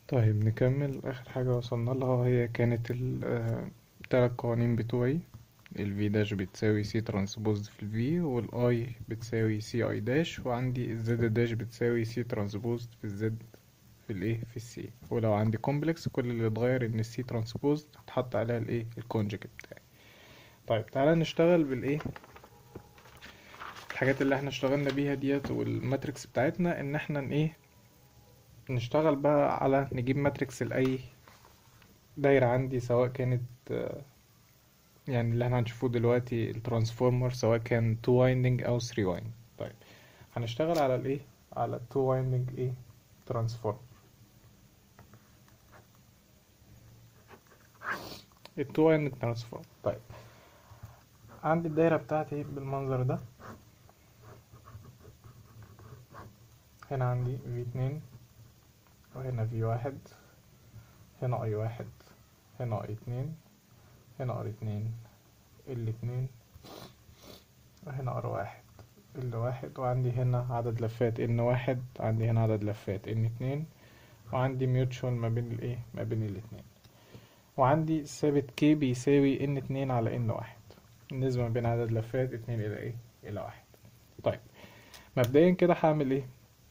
طيب نكمل آخر حاجة وصلنا لها هي كانت ال- آه، التلات قوانين بتوعي ال V داش بتساوي C ترانسبوز في ال V وال I بتساوي C I داش وعندي ال Z داش بتساوي C ترانسبوز في ال Z في ال A في ال C ولو عندي كومبلكس كل اللي اتغير ان ال C ترانسبوز هتحط عليها ال A الكونجكت بتاعي طيب تعالى نشتغل بال A الحاجات اللي احنا اشتغلنا بيها ديت والماتريكس بتاعتنا ان احنا ن- ايه نشتغل بقى على نجيب ماتريكس لأي دايرة عندي سواء كانت آه، يعني اللي احنا هنشوفه دلوقتي الترانسفورمر سواء كان 2 وايندنج او 3 وايندنج طيب هنشتغل على الايه على 2 وايندنج ايه ترانسفورمر ال 2 وايندنج ترانسفورمر طيب عندي الدايرة بتاعتي بالمنظر ده هنا عندي V2 وهنا V1 هنا I1 هنا I2 هنا R2 L2 وهنا R1 L1 وعندي هنا عدد لفات N1 عندي هنا عدد لفات N2 وعندي ميوتشوال ما بين الايه ما بين الاتنين وعندي ثابت K بيساوي N2 على N1 النسبة ما بين عدد لفات اتنين إلى ايه إلى واحد طيب مبدئيا كده هعمل ايه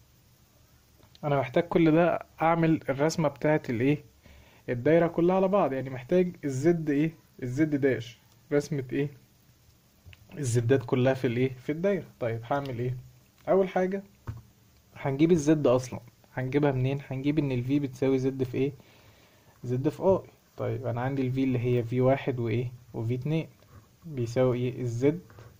انا محتاج كل ده اعمل الرسمه بتاعت الايه الدايره كلها على بعض يعني محتاج الزد ايه الزد داش رسمه ايه الزدات كلها في الايه في الدايره طيب هعمل ايه اول حاجه هنجيب الزد اصلا هنجيبها منين هنجيب ان الفي بتساوي زد في ايه زد في اي طيب انا عندي الفي اللي هي في واحد وايه وفي اتنين بيساوي ايه الزد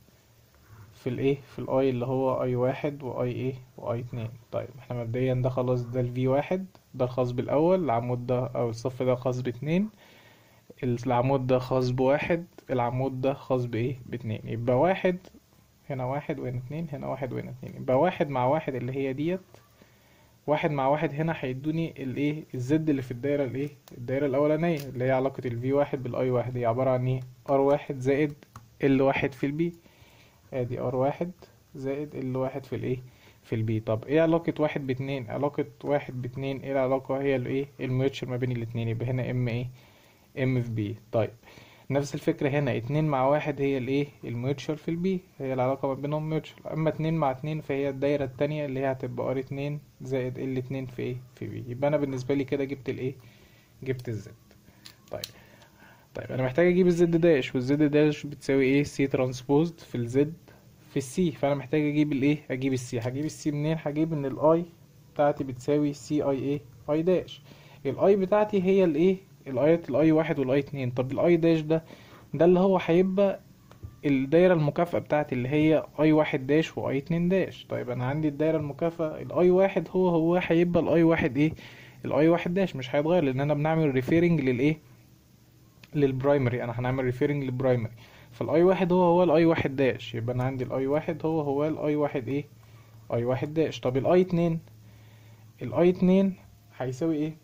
في الايه في الاي اللي هو اي واحد واي ايه واي اتنين طيب احنا مبدئيا ده خلاص ده الفي واحد ده الخاص بالاول العمود ده او الصف ده خاص باتنين العمود ده خاص بواحد العمود ده خاص بايه باتنين يبقى واحد هنا واحد وهنا اتنين هنا واحد وهنا اتنين يبقى واحد مع واحد اللي هي ديت واحد مع واحد هنا هيدوني الايه الزد اللي في الدايرة الايه الدايرة الاولانية اللي هي علاقة الفي واحد بالاي واحد هي عبارة عن ايه ار واحد زائد ال واحد في البي ادي ار واحد زائد ال واحد في الايه في البي طب ايه علاقة واحد باتنين علاقة واحد باتنين ايه العلاقة هي الايه الميوتشر ما بين الاتنين يبقى هنا ام ايه ام في بي طيب نفس الفكرة هنا اتنين مع واحد هي الايه الميوتشر في البي هي العلاقة ما بينهم ميوتشر اما اتنين مع اتنين فهي الدايرة التانية اللي هي هتبقى ار اتنين زائد ال اتنين في ايه في بي يبقى انا بالنسبة لي كده جبت الايه جبت الزد طيب طيب انا محتاج اجيب الزد داش والزد داش بتساوي ايه سي ترانسبوزد في الزد في السي فانا محتاج اجيب الايه اجيب السي هجيب السي منين هجيب ان الاي بتاعتي بتساوي سي اي ايه اي داش الاي بتاعتي هي الايه الايات الاي واحد والاي اتنين طب الاي داش ده ده اللي هو هيبقى الدايرة المكافأة بتاعتي اللي هي اي واحد داش واي اتنين داش طيب انا عندي الدايرة المكافأة الاي واحد هو هو هيبقى الاي واحد ايه الاي واحد داش مش هيتغير لان انا بنعمل ريفيرنج للايه للبرايمري انا هنعمل ريفيرنج للبرايمري فالاي واحد هو هو الاي واحد داش يبقى انا عندي الاي واحد هو هو الاي واحد ايه اي واحد داش طب الاي اتنين الاي اتنين هيساوي ايه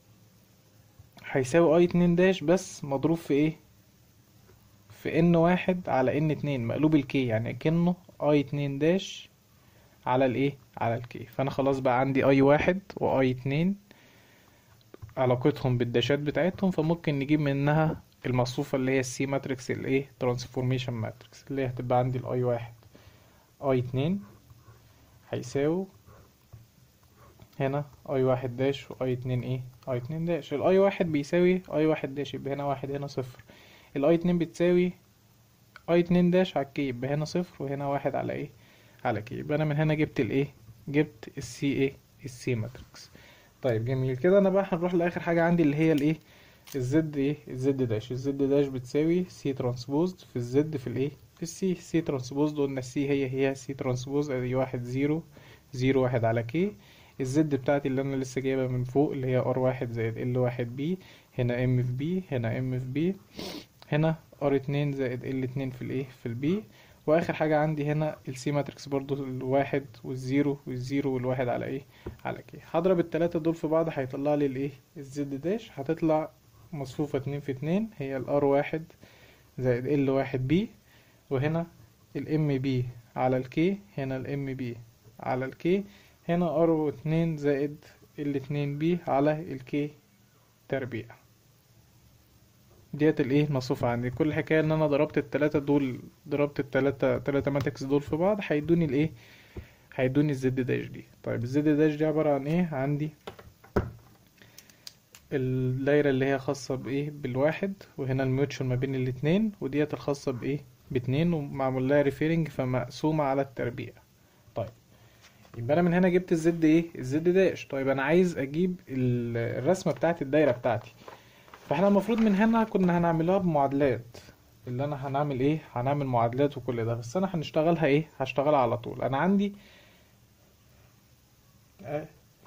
هيساوي اي اتنين داش بس مضروب في ايه في ان واحد على ان اتنين مقلوب الكي يعني كأنه اي اتنين داش على الايه على الكي فانا خلاص بقى عندي اي واحد واي اتنين علاقتهم بالداشات بتاعتهم فممكن نجيب منها المصفوفة اللي هي السي ماتريكس الايه ترانسفورميشن ماتريكس اللي هي هتبقى عندي الاي واحد اي اتنين هيساوي هنا اي واحد داش واي اتنين ايه اي اتنين داش الاي واحد بيساوي اي واحد داش يبقى هنا واحد هنا صفر الاي اتنين بتساوي اي اتنين داش على الكي يبقى هنا صفر وهنا واحد على ايه على كي يبقى انا من هنا جبت الايه جبت السي ايه السي ماتريكس طيب جميل كده انا بقى هنروح لاخر حاجه عندي اللي هي الايه الزد ايه الزد داش الزد داش بتساوي سي ترانسبوزد في الزد في الايه في السي سي ترانسبوزد قلنا السي هي هي سي ترانسبوز ادي واحد زيرو زيرو واحد على كي الزد بتاعتي اللي انا لسه جايبها من فوق اللي هي ار واحد زائد ال واحد بي هنا ام في بي هنا ام في بي هنا ار اتنين زائد ال اتنين في الايه في البي واخر حاجه عندي هنا السي ماتريكس برضو الواحد والزيرو والزيرو والواحد على ايه على كي هضرب التلاتة دول في بعض هيطلع لي الايه الزد داش هتطلع مصفوفة اتنين في اتنين هي الار واحد زائد ال واحد بي وهنا الام بي على الكي هنا الام بي على الكي هنا ار اتنين زائد ال 2 بي على الكي تربيع ديت الايه المصفوفة عندي كل الحكاية ان انا ضربت التلاتة دول ضربت التلاتة تلاتة ماتكس دول في بعض هيدوني الايه هيدوني الزد داش دي طيب الزد داش دي عبارة عن ايه عندي الدايرة اللي هي خاصة بايه بالواحد وهنا الميوتشوال ما بين الاتنين وديت الخاصة بايه باتنين ومعمول لها ريفيرنج فمقسومة على التربيع طيب يبقى انا من هنا جبت الزد ايه الزد داش طيب انا عايز اجيب ال- الرسمة بتاعت الدايرة بتاعتي فاحنا المفروض من هنا كنا هنعملها بمعادلات اللي انا هنعمل ايه هنعمل معادلات وكل ده بس انا هنشتغلها ايه هشتغلها على طول انا عندي آه.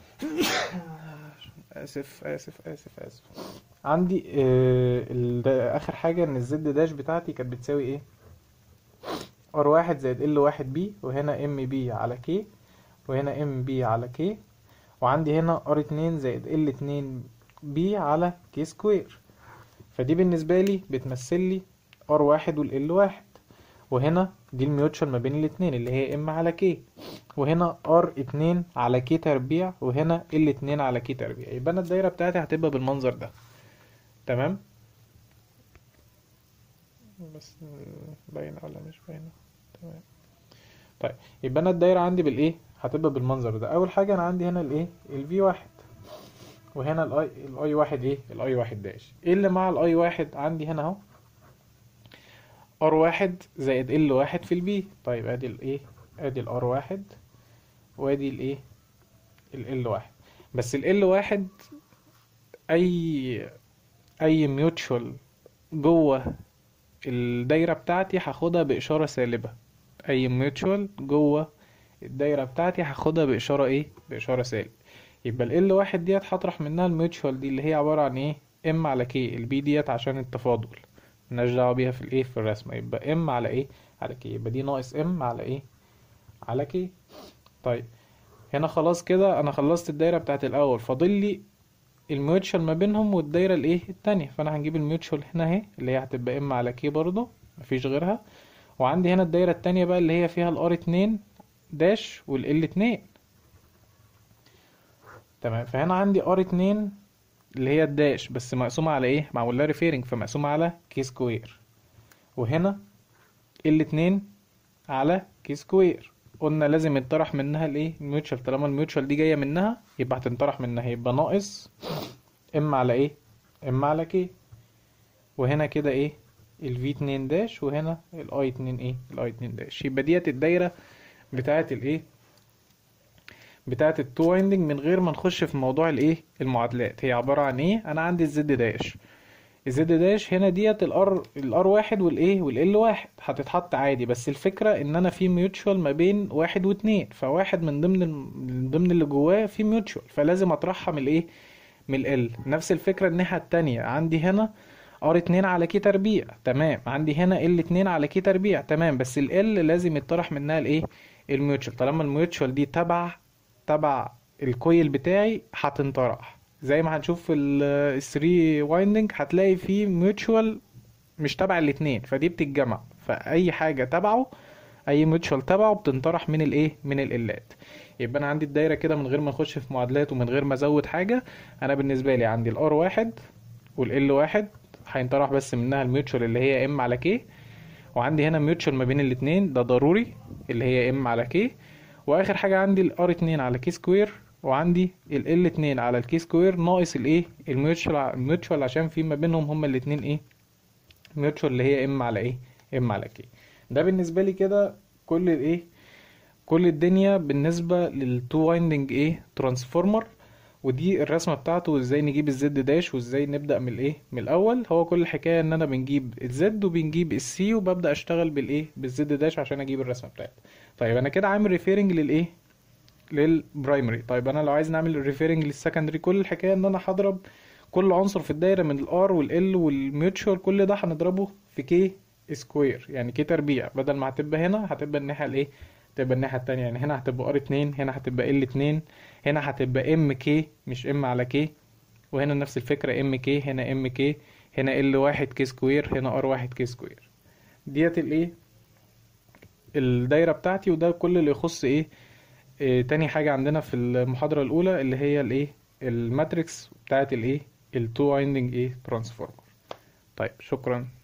اسف اسف اسف اسف عندي آه ال- ده اخر حاجه ان الزد داش بتاعتي كانت بتساوي ايه ار واحد زائد ال واحد بي وهنا ام بي على كي وهنا ام بي على كي وعندي هنا ار اتنين زائد ال اتنين بي على كي سكوير فدي بالنسبه لي بتمثل لي ار واحد والال واحد وهنا دي الميوتشوال ما بين الاتنين اللي هي ام على كي وهنا ار اتنين على كي تربيع وهنا ال اتنين على كي تربيع يبقى انا الدايره بتاعتي هتبقى بالمنظر ده تمام بس باينه ولا مش باينه تمام طيب يبقى انا الدايره عندي بالايه هتبقى بالمنظر ده اول حاجه انا عندي هنا الايه الفي واحد وهنا الاي الاي واحد ايه الاي واحد داش ايه اللي مع الاي واحد عندي هنا اهو ار واحد زائد ال واحد في البي طيب ادي الايه ادي الار واحد وادي الايه ال واحد بس ال واحد اي اي ميوتشوال جوه الدايره بتاعتي هاخدها باشاره سالبه اي ميوتشوال جوه الدايره بتاعتي هاخدها باشاره ايه باشاره سالب يبقى ال واحد ديت هطرح منها الميوتشوال دي اللي هي عباره عن ايه ام على كي البي ديت عشان التفاضل ملناش دعوه بيها في الايه في الرسمه يبقى ام على ايه على كي يبقى دي ناقص ام على ايه على كي طيب هنا خلاص كده انا خلصت الدايره بتاعت الاول فاضل لي الميوتشوال ما بينهم والدايره الايه التانية فانا هنجيب الميوتشوال هنا اهي اللي هي هتبقى ام على كي برضو مفيش غيرها وعندي هنا الدايره التانية بقى اللي هي فيها الار اتنين داش والال اتنين تمام فهنا عندي ار اتنين اللي هي الداش بس مقسومة على ايه معمول لها ريفيرنج فمقسومة على كي سكوير وهنا ال اتنين على كي سكوير قلنا لازم يتطرح منها الايه الميوتشوال طالما الميوتشوال دي جايه منها يبقى هتنطرح منها يبقى ناقص ام على ايه ام على كي وهنا كده ايه الفي 2 داش وهنا الاي 2 ايه الاي 2 داش يبقى ديت الدايره بتاعه الايه بتاعه التو وايندنج من غير ما نخش في موضوع الايه المعادلات هي عباره عن ايه انا عندي الزد داش الزد داش هنا ديت الار الار واحد والايه والال واحد هتتحط عادي بس الفكره ان انا في ميوتشوال ما بين واحد واتنين فواحد من ضمن من ضمن اللي جواه في ميوتشوال فلازم اطرحها من الايه من ال نفس الفكره الناحيه التانية عندي هنا ار اتنين على كي تربيع تمام عندي هنا ال اتنين على كي تربيع تمام بس ال ال لازم يطرح منها الايه الميوتشوال طالما الميوتشوال دي تبع تبع الكويل بتاعي هتنطرح زي ما هنشوف في ال 3 وايندنج هتلاقي فيه ميوتشوال مش تبع الاتنين فدي بتتجمع فاي حاجه تبعه اي ميوتشوال تبعه بتنطرح من الايه من الالات يبقى انا عندي الدايره كده من غير ما اخش في معادلات ومن غير ما ازود حاجه انا بالنسبه لي عندي الار واحد والال واحد هينطرح بس منها الميوتشوال اللي هي ام على كي وعندي هنا ميوتشوال ما بين الاتنين ده ضروري اللي هي ام على كي واخر حاجه عندي الار 2 على كي سكوير وعندي ال ال 2 على الكي سكوير ناقص الايه الميوتشوال الميوتشوال عشان في ما بينهم هما الاتنين ايه ميوتشوال اللي هي ام على ايه ام على كي ده بالنسبه لي كده كل الايه كل الدنيا بالنسبه للتو وايندنج ايه ترانسفورمر ودي الرسمه بتاعته وازاي نجيب الزد داش وازاي نبدا من الايه من الاول هو كل الحكايه ان انا بنجيب الزد وبنجيب السي وببدا اشتغل بالايه بالزد داش عشان اجيب الرسمه بتاعتي طيب انا كده عامل ريفيرنج للايه للبرايمري طيب انا لو عايز نعمل ريفيرنج للسكندري كل الحكايه ان انا هضرب كل عنصر في الدايره من الار والال والميوتشوال كل ده هنضربه في كي سكوير يعني كي تربيع بدل ما هتبقى هنا هتبقى الناحيه الايه تبقى الناحيه التانية يعني هنا هتبقى ار 2 هنا هتبقى ال 2 هنا هتبقى ام كي مش ام على كي وهنا نفس الفكره ام كي هنا ام كي هنا ال 1 كي سكوير هنا ار 1 كي سكوير ديت الايه الدايره بتاعتي وده كل اللي يخص ايه إيه تاني حاجة عندنا في المحاضرة الأولى اللي هي الإيه الماتريكس بتاعت الايه التو وايندنج ايه ترانسفورمر طيب شكرا